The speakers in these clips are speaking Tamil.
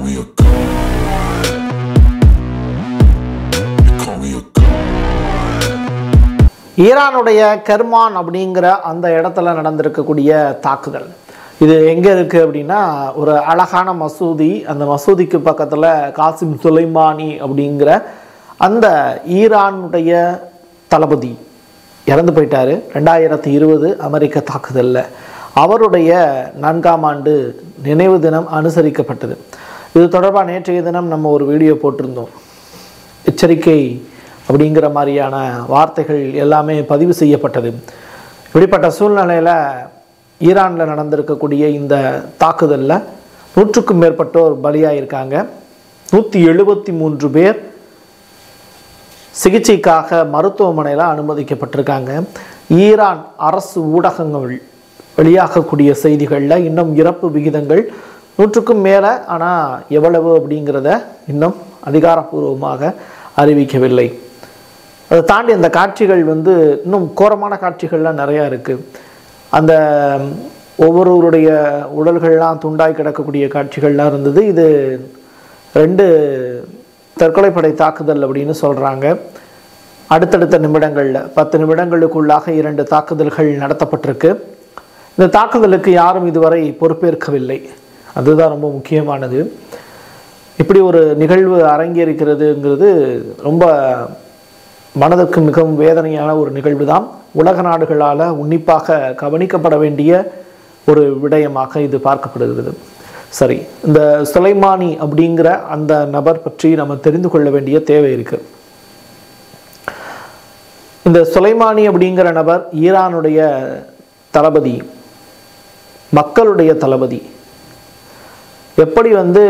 me a god. You call me a god. ஈரானுடைய கெர்மான் அப்படிங்கிற அந்த இடத்துல நடந்திருக்கக்கூடிய தாக்குதல் இது எங்கே இருக்குது அப்படின்னா ஒரு அழகான மசூதி அந்த மசூதிக்கு பக்கத்தில் காசிம் சுலைமானி அப்படிங்கிற அந்த ஈரானுடைய தளபதி இறந்து போயிட்டாரு ரெண்டாயிரத்தி இருபது அமெரிக்க தாக்குதலில் அவருடைய நான்காம் ஆண்டு நினைவு தினம் அனுசரிக்கப்பட்டது இது தொடர்பாக நேற்றைய தினம் நம்ம ஒரு வீடியோ போட்டிருந்தோம் எச்சரிக்கை அப்படிங்கிற மாதிரியான வார்த்தைகள் எல்லாமே பதிவு செய்யப்பட்டது இப்படிப்பட்ட சூழ்நிலையில் ஈரானில் நடந்திருக்கக்கூடிய இந்த தாக்குதலில் நூற்றுக்கும் மேற்பட்டோர் பலியாயிருக்காங்க நூற்றி எழுபத்தி மூன்று பேர் சிகிச்சைக்காக மருத்துவமனையில் அனுமதிக்கப்பட்டிருக்காங்க ஈரான் அரசு ஊடகங்கள் வெளியாகக்கூடிய செய்திகளில் இன்னும் இறப்பு விகிதங்கள் நூற்றுக்கும் மேலே ஆனால் எவ்வளவு அப்படிங்கிறத இன்னும் அதிகாரப்பூர்வமாக அறிவிக்கவில்லை அதை தாண்டி அந்த காட்சிகள் வந்து இன்னும் கோரமான காட்சிகள்லாம் நிறையா இருக்குது அந்த ஒவ்வொருவருடைய உடல்கள்லாம் துண்டாய் கிடக்கக்கூடிய காட்சிகள்லாம் இருந்தது இது ரெண்டு தற்கொலைப்படை தாக்குதல் அப்படின்னு சொல்கிறாங்க அடுத்தடுத்த நிமிடங்களில் பத்து நிமிடங்களுக்குள்ளாக இரண்டு தாக்குதல்கள் நடத்தப்பட்டிருக்கு இந்த தாக்குதலுக்கு யாரும் இதுவரை பொறுப்பேற்கவில்லை அதுதான் ரொம்ப முக்கியமானது இப்படி ஒரு நிகழ்வு அரங்கேறிக்கிறதுங்கிறது ரொம்ப மனதுக்கு மிகவும் வேதனையான ஒரு நிகழ்வு தான் உலக நாடுகளால் உன்னிப்பாக கவனிக்கப்பட வேண்டிய ஒரு விடயமாக இது பார்க்கப்படுகிறது சரி இந்த சுலைமானி அப்படிங்கிற அந்த நபர் பற்றி நம்ம தெரிந்து கொள்ள வேண்டிய தேவை இருக்கு இந்த சுலைமானி அப்படிங்கிற நபர் ஈரானுடைய தளபதி மக்களுடைய தளபதி எப்படி வந்து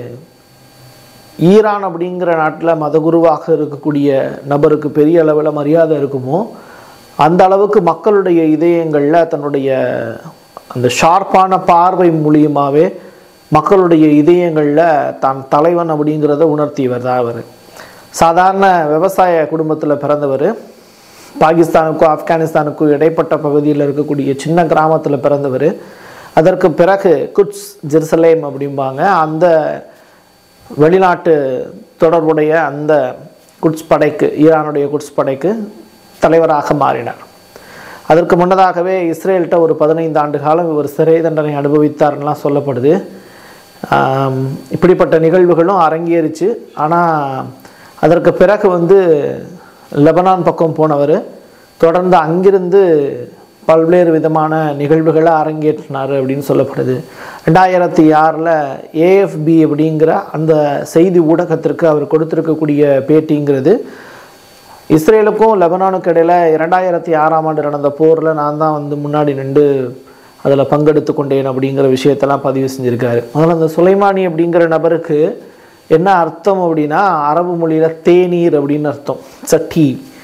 ஈரான் அப்படிங்கிற நாட்டில் மதகுருவாக இருக்கக்கூடிய நபருக்கு பெரிய அளவில் மரியாதை இருக்குமோ அந்த அளவுக்கு மக்களுடைய இதயங்களில் தன்னுடைய அந்த ஷார்ப்பான பார்வை மூலியமாகவே மக்களுடைய இதயங்களில் தான் தலைவன் அப்படிங்கிறத உணர்த்தியவர் தான் அவர் சாதாரண விவசாய குடும்பத்தில் பிறந்தவர் பாகிஸ்தானுக்கும் ஆப்கானிஸ்தானுக்கும் இடைப்பட்ட பகுதியில் இருக்கக்கூடிய சின்ன கிராமத்தில் பிறந்தவர் அதற்கு பிறகு குட்ஸ் ஜெருசலேம் அப்படிம்பாங்க அந்த வெளிநாட்டு தொடர்புடைய அந்த குட்ஸ் படைக்கு ஈரானுடைய குட்ஸ் படைக்கு தலைவராக மாறினார் அதற்கு முன்னதாகவே இஸ்ரேல்கிட்ட ஒரு பதினைந்து ஆண்டு காலம் இவர் சிறை தண்டனை அனுபவித்தார்லாம் சொல்லப்படுது ஆம், இப்படிப்பட்ட நிகழ்வுகளும் அரங்கேறிச்சு ஆனால் அதற்கு பிறகு வந்து லெபனான் பக்கம் போனவர் தொடர்ந்து அங்கிருந்து பல்வேறு விதமான நிகழ்வுகளை அரங்கேற்றினார் அப்படின்னு சொல்லப்படுது ரெண்டாயிரத்தி ஆறில் ஏஎஃப்பி அப்படிங்கிற அந்த செய்தி ஊடகத்திற்கு அவர் கொடுத்திருக்கக்கூடிய பேட்டிங்கிறது இஸ்ரேலுக்கும் லெபனானுக்கு இடையில இரண்டாயிரத்தி ஆறாம் ஆண்டு நடந்த போரில் நான் தான் வந்து முன்னாடி நின்று அதில் பங்கெடுத்து கொண்டேன் அப்படிங்கிற விஷயத்தெல்லாம் பதிவு செஞ்சுருக்காரு அதனால் அந்த சுலைமானி அப்படிங்கிற நபருக்கு என்ன அர்த்தம் அப்படின்னா அரபு மொழியில் தேநீர் அப்படின்னு அர்த்தம் சட்டி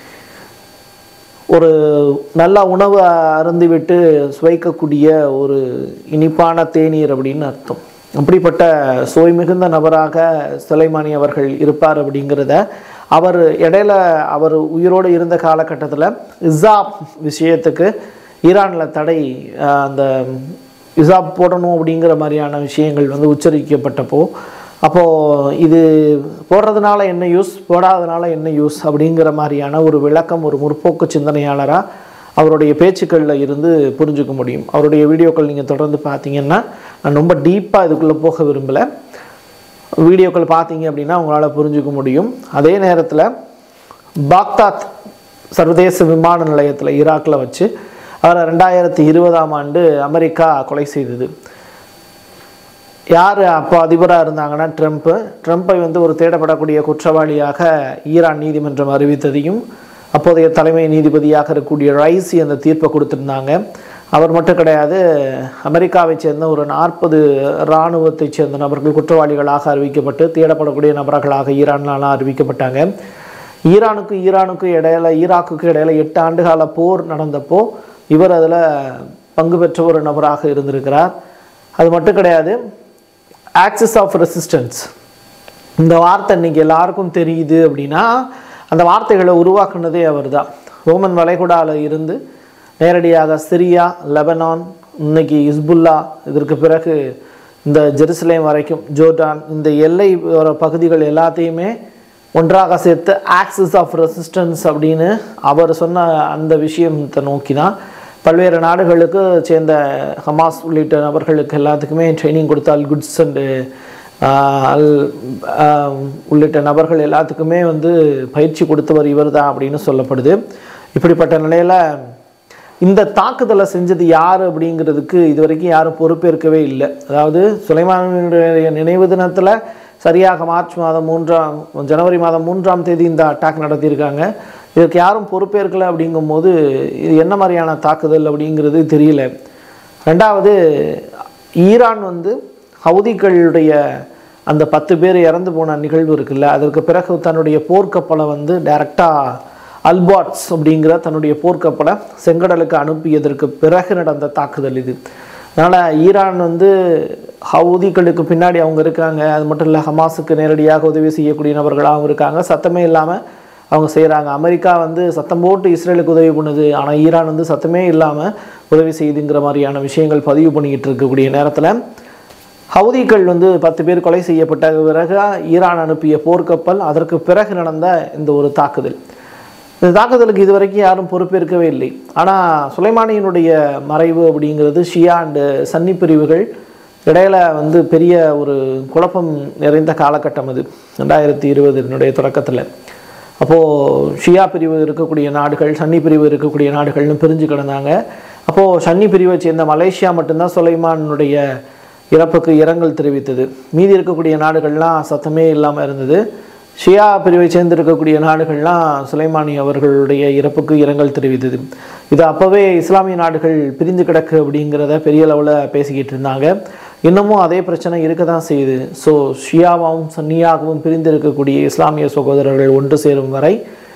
ஒரு நல்ல உணவு அருந்திவிட்டு சுவைக்கக்கூடிய ஒரு இனிப்பான தேநீர் அப்படின்னு அர்த்தம் அப்படிப்பட்ட சுவை மிகுந்த நபராக சுலைமானி அவர்கள் இருப்பார் அப்படிங்கிறத அவர் இடையில அவர் உயிரோடு இருந்த காலகட்டத்தில் இசாப் விஷயத்துக்கு ஈரானில் தடை அஹ், அந்த இசாப் போடணும் அப்படிங்கிற மாதிரியான விஷயங்கள் வந்து உச்சரிக்கப்பட்டப்போ அப்போது இது போடுறதுனால என்ன யூஸ் போடாதனால என்ன யூஸ் அப்படிங்கிற மாதிரியான ஒரு விளக்கம் ஒரு முற்போக்கு சிந்தனையாளராக அவருடைய பேச்சுக்களில் இருந்து புரிஞ்சுக்க முடியும் அவருடைய வீடியோக்கள் நீங்கள் தொடர்ந்து பார்த்தீங்கன்னா நான் ரொம்ப டீப்பாக இதுக்குள்ளே போக விரும்பலை வீடியோக்கள் பார்த்தீங்க அப்படின்னா உங்களால் புரிஞ்சுக்க முடியும் அதே நேரத்தில் பாக்தாத் சர்வதேச விமான நிலையத்தில் ஈராக்கில் வச்சு அவரை ரெண்டாயிரத்தி இருபதாம் ஆண்டு அமெரிக்கா கொலை செய்தது யார் அப்போ அதிபராக இருந்தாங்கன்னா ட்ரம்ப்பு ட்ரம்ப்பை வந்து ஒரு தேடப்படக்கூடிய குற்றவாளியாக ஈரான் நீதிமன்றம் அறிவித்ததையும் அப்போதைய தலைமை நீதிபதியாக இருக்கக்கூடிய ரைசி அந்த தீர்ப்பை கொடுத்துருந்தாங்க அவர் மட்டும் கிடையாது அமெரிக்காவைச் சேர்ந்த ஒரு நாற்பது இராணுவத்தைச் சேர்ந்த நபர்கள் குற்றவாளிகளாக அறிவிக்கப்பட்டு தேடப்படக்கூடிய நபர்களாக ஈரான்லாம் அறிவிக்கப்பட்டாங்க ஈரானுக்கும் ஈரானுக்கும் இடையில ஈராக்குக்கு இடையில எட்டு ஆண்டுகால போர் நடந்தப்போ இவர் அதில் பங்கு பெற்ற ஒரு நபராக இருந்திருக்கிறார் அது மட்டும் கிடையாது ஆக்சிஸ் ஆஃப் ரெசிஸ்டன்ஸ் இந்த வார்த்தை இன்னைக்கு எல்லாருக்கும் தெரியுது அப்படின்னா அந்த வார்த்தைகளை உருவாக்குனதே அவர் தான் ரோமன் வளைகுடாவில் இருந்து நேரடியாக சிரியா லெபனான் இன்னைக்கு இஸ்புல்லா இதற்கு பிறகு இந்த ஜெருசலேம் வரைக்கும் ஜோர்டான் இந்த எல்லை வர பகுதிகள் எல்லாத்தையுமே ஒன்றாக சேர்த்து ஆக்சிஸ் ஆஃப் ரெசிஸ்டன்ஸ் அப்படின்னு அவர் சொன்ன அந்த விஷயத்தை நோக்கி தான் பல்வேறு நாடுகளுக்கு சேர்ந்த ஹமாஸ் உள்ளிட்ட நபர்களுக்கு எல்லாத்துக்குமே ட்ரைனிங் கொடுத்த அல் குட்ஸ் அண்டு அல் ஆஹ், உள்ளிட்ட நபர்கள் எல்லாத்துக்குமே வந்து பயிற்சி கொடுத்தவர் இவர் தான் அப்படின்னு சொல்லப்படுது இப்படிப்பட்ட நிலையில் இந்த தாக்குதலை செஞ்சது யார் அப்படிங்கிறதுக்கு இது வரைக்கும் யாரும் பொறுப்பேற்கவே இல்லை அதாவது சுலைமானுடைய நினைவு தினத்தில் சரியாக மார்ச் மாதம் மூன்றாம் ஜனவரி மாதம் மூன்றாம் தேதி இந்த அட்டாக் நடத்தியிருக்காங்க இதுக்கு யாரும் பொறுப்பேற்கலை அப்படிங்கும்போது இது என்ன மாதிரியான தாக்குதல் அப்படிங்கிறது தெரியல ரெண்டாவது ஈரான் வந்து ஹவுதிகளுடைய அந்த பத்து பேர் இறந்து போன நிகழ்வு இருக்குல்ல அதற்கு பிறகு தன்னுடைய போர்க்கப்பலை வந்து டைரெக்டாக அல்பாட்ஸ் அப்படிங்கிற தன்னுடைய போர்க்கப்பலை செங்கடலுக்கு அனுப்பியதற்கு பிறகு நடந்த தாக்குதல் இது அதனால் ஈரான் வந்து ஹவுதிகளுக்கு பின்னாடி அவங்க இருக்காங்க அது மட்டும் இல்லை ஹமாஸுக்கு நேரடியாக உதவி செய்யக்கூடிய நபர்களாகவும் இருக்காங்க சத்தமே இல்லாமல் அவங்க செய்கிறாங்க அமெரிக்கா வந்து சத்தம் போட்டு இஸ்ரேலுக்கு உதவி பண்ணுது ஆனால் ஈரான் வந்து சத்தமே இல்லாமல் உதவி செய்யுதுங்கிற மாதிரியான விஷயங்கள் பதிவு பண்ணிக்கிட்டு இருக்கக்கூடிய நேரத்தில் ஹவுதிகள் வந்து பத்து பேர் கொலை செய்யப்பட்ட பிறகு ஈரான் அனுப்பிய போர்க்கப்பல் அதற்கு பிறகு நடந்த இந்த ஒரு தாக்குதல் இந்த தாக்குதலுக்கு இதுவரைக்கும் யாரும் பொறுப்பேற்கவே இல்லை ஆனால் சுலைமானியினுடைய மறைவு அப்படிங்கிறது ஷியா அண்டு சன்னி பிரிவுகள் இடையில வந்து பெரிய ஒரு குழப்பம் நிறைந்த காலகட்டம் அது ரெண்டாயிரத்தி இருபதுனுடைய தொடக்கத்தில் அப்போது ஷியா பிரிவு இருக்கக்கூடிய நாடுகள் சன்னி பிரிவு இருக்கக்கூடிய நாடுகள்னு பிரிஞ்சு கிடந்தாங்க அப்போது சன்னி பிரிவை சேர்ந்த மலேசியா மட்டும்தான் சுலைமானுடைய இறப்புக்கு இரங்கல் தெரிவித்தது மீதி இருக்கக்கூடிய நாடுகள்லாம் சத்தமே இல்லாமல் இருந்தது ஷியா பிரிவை சேர்ந்து இருக்கக்கூடிய நாடுகள்லாம் சுலைமானி அவர்களுடைய இறப்புக்கு இரங்கல் தெரிவித்தது இது அப்போவே இஸ்லாமிய நாடுகள் பிரிந்து கிடக்கு அப்படிங்கிறத பெரிய அளவில் பேசிக்கிட்டு இருந்தாங்க இன்னமும் அதே பிரச்சனை இருக்க தான் செய்யுது ஸோ ஷியாவாகவும் சன்னியாகவும் பிரிந்து இருக்கக்கூடிய இஸ்லாமிய சகோதரர்கள் ஒன்று சேரும் வரை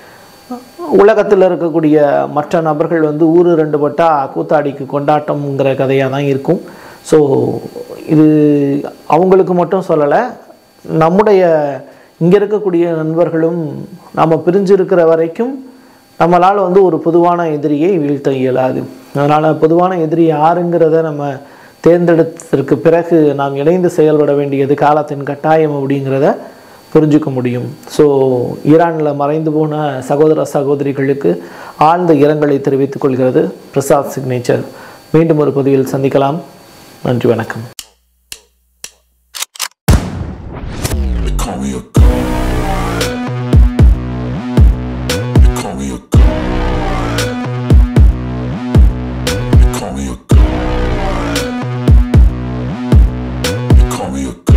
உலகத்தில் இருக்கக்கூடிய மற்ற நபர்கள் வந்து ஊரு ரெண்டு பட்டா கூத்தாடிக்கு கொண்டாட்டம்ங்கிற கதையாக தான் இருக்கும் ஸோ இது அவங்களுக்கு மட்டும் சொல்லலை நம்முடைய இங்கே இருக்கக்கூடிய நண்பர்களும் நாம் பிரிஞ்சு இருக்கிற வரைக்கும் நம்மளால் வந்து ஒரு பொதுவான எதிரியை வீழ்த்த இயலாது அதனால் பொதுவான எதிரி யாருங்கிறத நம்ம தேர்ந்தெடுத்ததற்கு பிறகு நாம் இணைந்து செயல்பட வேண்டியது காலத்தின் கட்டாயம் அப்படிங்கிறத புரிஞ்சுக்க முடியும் ஸோ ஈரானில் மறைந்து போன சகோதர சகோதரிகளுக்கு ஆழ்ந்த இரங்கலை தெரிவித்துக் கொள்கிறது பிரசாத் சிக்னேச்சர் மீண்டும் ஒரு பதிவில் சந்திக்கலாம் நன்றி வணக்கம் They call me a god. They call me a god. They call me a god. They call me a god.